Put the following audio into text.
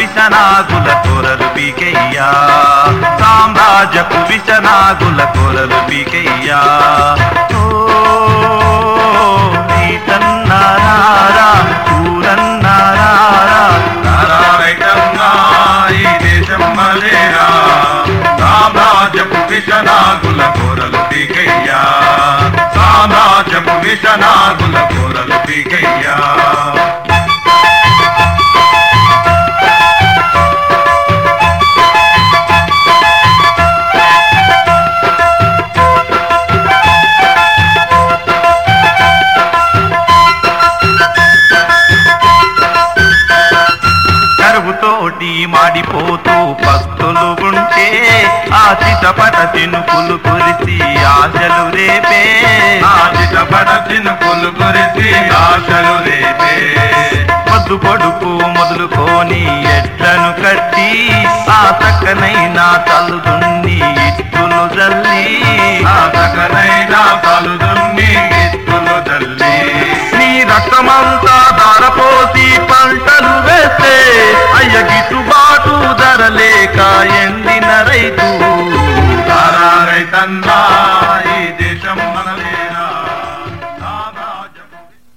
విషనాగుల కొరలు పీకయ్యా సామ్రాజ్యపు విషనాగుల కొరలు పీకయ్యా ఓ నీతన్నారా ఊరన్నారా నారాయణమ్మా ఈ దేశం మలేరా సామ్రాజ్యపు విషనాగుల కూరలు పీకయ్యా సామ్రాజ్యపు విషనాగుల కూరలు పీకయ్యా కరువుతోటి మాడిపోతూ పస్తులు ఉంటే ఆ చిటపట చినుకులు కురిసి ఆశలు రేపే ఆశితపడ చినుకులు కురిసి ఆశలు రేపే పొద్దు పొడుపు మొదలుకొని ఎట్లను కట్టి ఆ చక్కనైన తల్లుదున్ని ఇట్టులు జల్లి ఆ సకనైనా కలుదున్ని ఎత్తులు తల్లి నీ రక్తమంతా